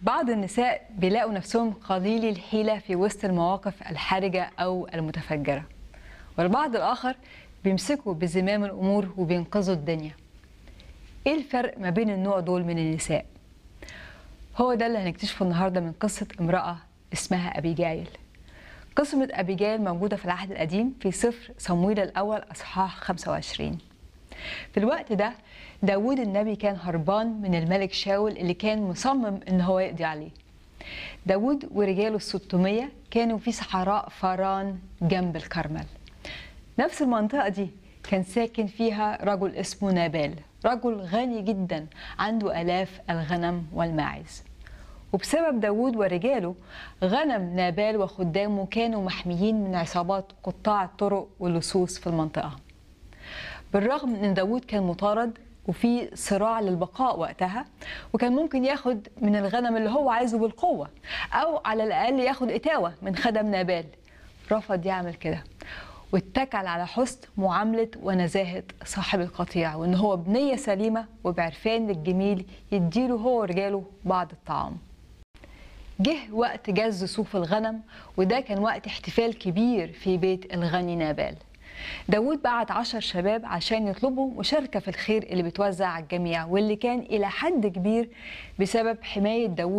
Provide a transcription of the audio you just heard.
بعض النساء بيلاقوا نفسهم قليلي الحيلة في وسط المواقف الحرجة أو المتفجرة والبعض الآخر بيمسكوا بزمام الأمور وبينقذوا الدنيا إيه الفرق ما بين النوع دول من النساء؟ هو ده اللي هنكتشفه النهاردة من قصة امرأة اسمها أبيجايل قصة أبيجايل موجودة في العهد القديم في سفر صمويل الأول أصحاح 25 في الوقت ده داود النبي كان هربان من الملك شاول اللي كان مصمم ان هو يقضي عليه داود ورجاله الستمية كانوا في صحراء فاران جنب الكرمل نفس المنطقة دي كان ساكن فيها رجل اسمه نابال رجل غني جدا عنده آلاف الغنم والماعز وبسبب داود ورجاله غنم نابال وخدامه كانوا محميين من عصابات قطاع الطرق واللصوص في المنطقة بالرغم من ان داود كان مطارد وفي صراع للبقاء وقتها وكان ممكن ياخد من الغنم اللي هو عايزه بالقوة أو على الأقل ياخد إتاوة من خدم نابال رفض يعمل كده واتكل على حسن معاملة ونزاهة صاحب القطيع وإن هو بنية سليمة وبعرفان الجميل يديله هو ورجاله بعض الطعام جه وقت جز صوف الغنم وده كان وقت احتفال كبير في بيت الغني نابال داود بعت عشر شباب عشان يطلبوا مشاركة في الخير اللي بتوزع على الجميع واللي كان إلى حد كبير بسبب حماية داود